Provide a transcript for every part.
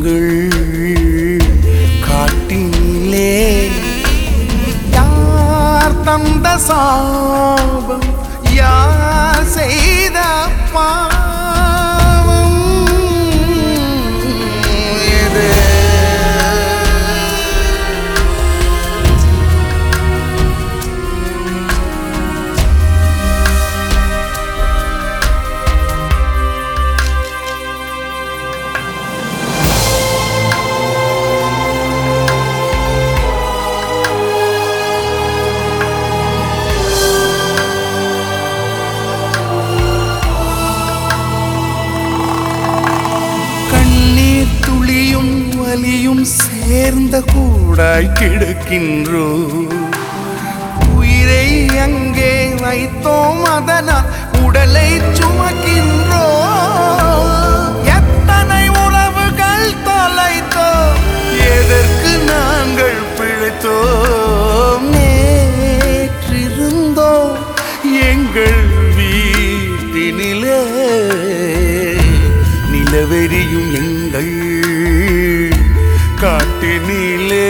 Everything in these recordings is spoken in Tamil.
எங்கள் காட்டினிலே யார் தந்த சாபம் யார் செய்த பாவம் இது கண்ணீர் துளியும் வலியும் சேர்ந்த கூடாய் கிடக்கின்றோ உயிரை அங்கே வைத்தோம் அதனால் உடலை சுமக்கின்றோ எத்தனை உறவுகள் தொலைத்தோ எதற்கு நாங்கள் பிழைத்தோம் நேற்றிருந்தோ எங்கள் வீட்டினிலே நிலவெறியும் எங்கள் காட்டினிலே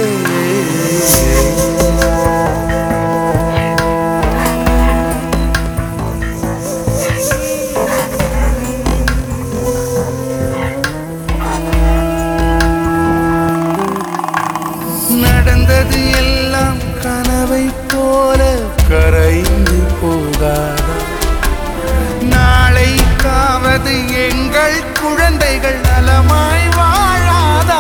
நடந்தது எல்லாம் கனவை போல கரைந்து போகாதா நாளைக்காவது எங்கள் குழந்தைகள் நலமாய் வாழாதா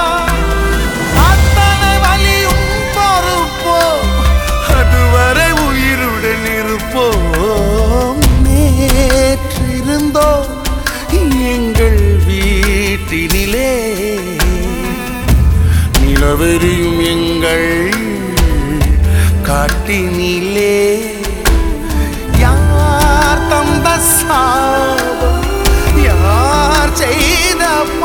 அத்தனை வலியும் பொறுப்போ அதுவரை உயிருடன் இருப்போம் நேற்றிருந்தோ எங்கள் வீட்டினிலே நிலவெறியும் எங்கள் காட்டினிலே யார் தந்த சாபம் யார் செய்த